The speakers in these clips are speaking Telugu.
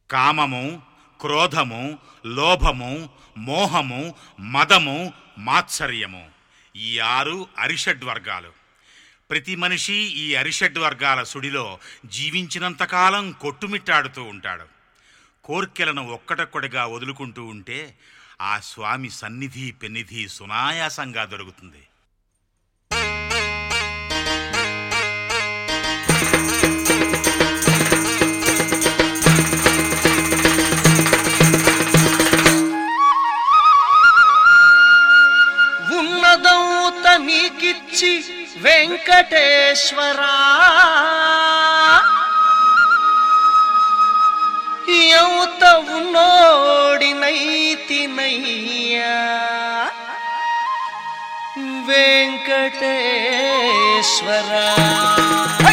కామము క్రోధము లోభము మోహము మదము మాత్సర్యము ఈ ఆరు అరిషడ్ వర్గాలు ప్రతి మనిషి ఈ అరిషడ్ వర్గాల సుడిలో జీవించినంతకాలం కొట్టుమిట్టాడుతూ ఉంటాడు కోర్కెలను ఒక్కటొక్కటిగా వదులుకుంటూ ఉంటే ఆ స్వామి సన్నిధి పెన్నిధి సునాయాసంగా దొరుకుతుంది ఉన్నదౌత నీకిచ్చి వెంకటేశ్వరా యువత ఉన్నోడినైతినయ్యా వెంకటేశ్వరా హై!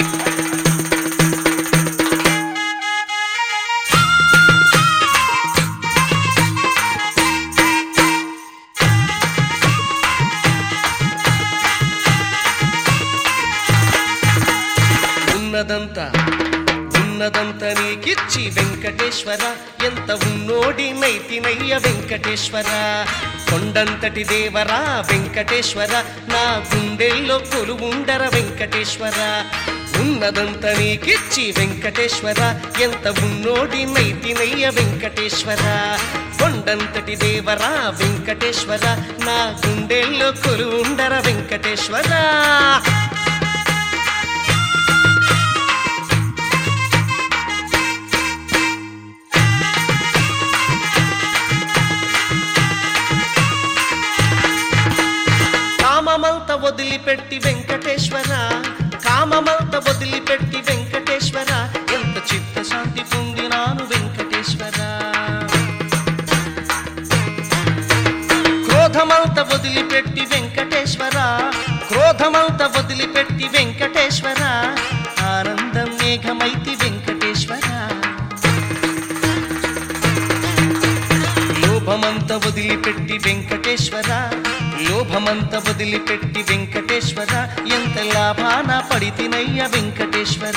ఉన్నదంతా ఉన్నదంతా నీకిచ్చి వెంకటేశ్వర ఎంత ఉన్నోడి నైతినయ్య వెంకటేశ్వర కొండంతటి దేవరా వెంకటేశ్వర నా గుండెల్లో కొలువుండర వెంకటేశ్వర ఉన్నదంతా నీకిచ్చి వెంకటేశ్వర ఎంత ఉన్నోడి నైతినయ్య వెంకటేశ్వర కొండంతటి దేవరా వెంకటేశ్వర నా గుండెల్లో కొలువుండర వెంకటేశ్వర కామమంత వదిలిపెట్టి వెంకటేశ్వర కామమంత వదిలిపెట్టి వెంకటేశ్వర ఎంత చిత్తశాంతి పొందినాను వెంకటేశ్వర క్రోధమంత వదిలిపెట్టి వెంకటేశ్వర క్రోధమంత వదిలిపెట్టి వెంకటేశ్వర ఆనందం మేఘమైతి వెంకటేశ్వర లోభమంత వదిలిపెట్టి వెంకటేశ్వర లోభమంత వదిలిపెట్టి వెంకటేశ్వర ఎంత లాభాన పడితినయ్య వెంకటేశ్వర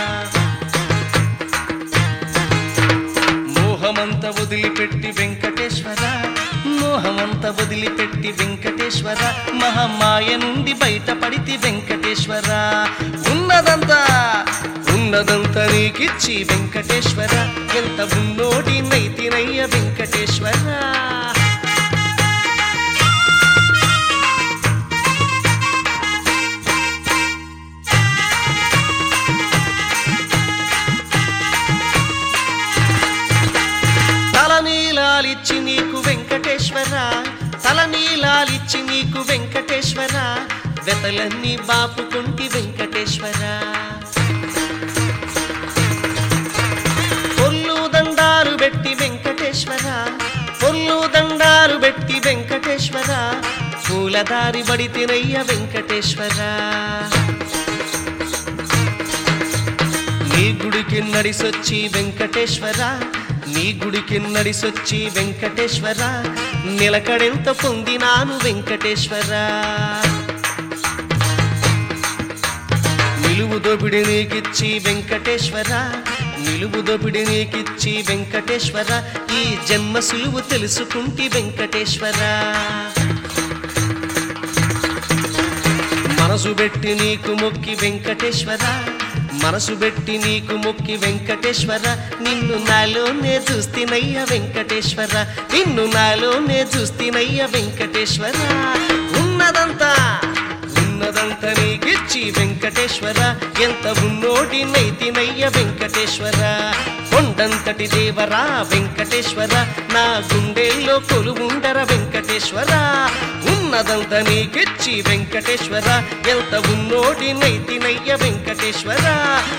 మోహమంత వదిలిపెట్టి వెంకటేశ్వర మోహమంత వదిలిపెట్టి వెంకటేశ్వర మహమాయ నుండి బయటపడితి వెంకటేశ్వర ఉన్నదంతా ఉన్నదంతా నీకిచ్చి వెంకటేశ్వర ఎంత ఉన్నోడి నైతినయ్య వెంకటేశ్వర తలనీలాలిచ్చి నీకు వెంకటేశ్వర తలనీలాలిచ్చి నీకు వెంకటేశ్వర వెతలన్నీ బాపుకుంటి వెంకటేశ్వర పొల్లు దండాలు పెట్టి వెంకటేశ్వర పొల్లు దండాలు పెట్టి వెంకటేశ్వర పూలదారి బడి తినయ్య వెంకటేశ్వర నీ గుడికి నడిసొచ్చి వెంకటేశ్వర నీ గుడికి నడిసొచ్చి వెంకటేశ్వర నిలకడెంత పొందినాను వెంకటేశ్వర నిలువు దోపిడి నీకిచ్చి వెంకటేశ్వర నిలువు దోపిడి నీకిచ్చి వెంకటేశ్వర ఈ జన్మ సులువు తెలుసుకుంటి వెంకటేశ్వర మనసు పెట్టి నీకు మొక్కి వెంకటేశ్వర మనసు పెట్టి నీకు మొక్కి వెంకటేశ్వర నిన్ను నాలోనే చూస్తినయ్య వెంకటేశ్వర నిన్ను నాలోనే చూస్తినయ్య వెంకటేశ్వర ఉన్నదంతా ఉన్నదంతా నీకిచ్చి వెంకటేశ్వర ఎంత ఉన్నోడి నైతినయ్య వెంకటేశ్వర కొండంతటి దేవరా వెంకటేశ్వర నా గుండెల్లో కొలువుండర వెంకటేశ్వర ఉన్నదంతా నీకిచ్చి వెంకటేశ్వర ఎంత ఉన్నోడి నైతినయ్య వెంకటేశ్వర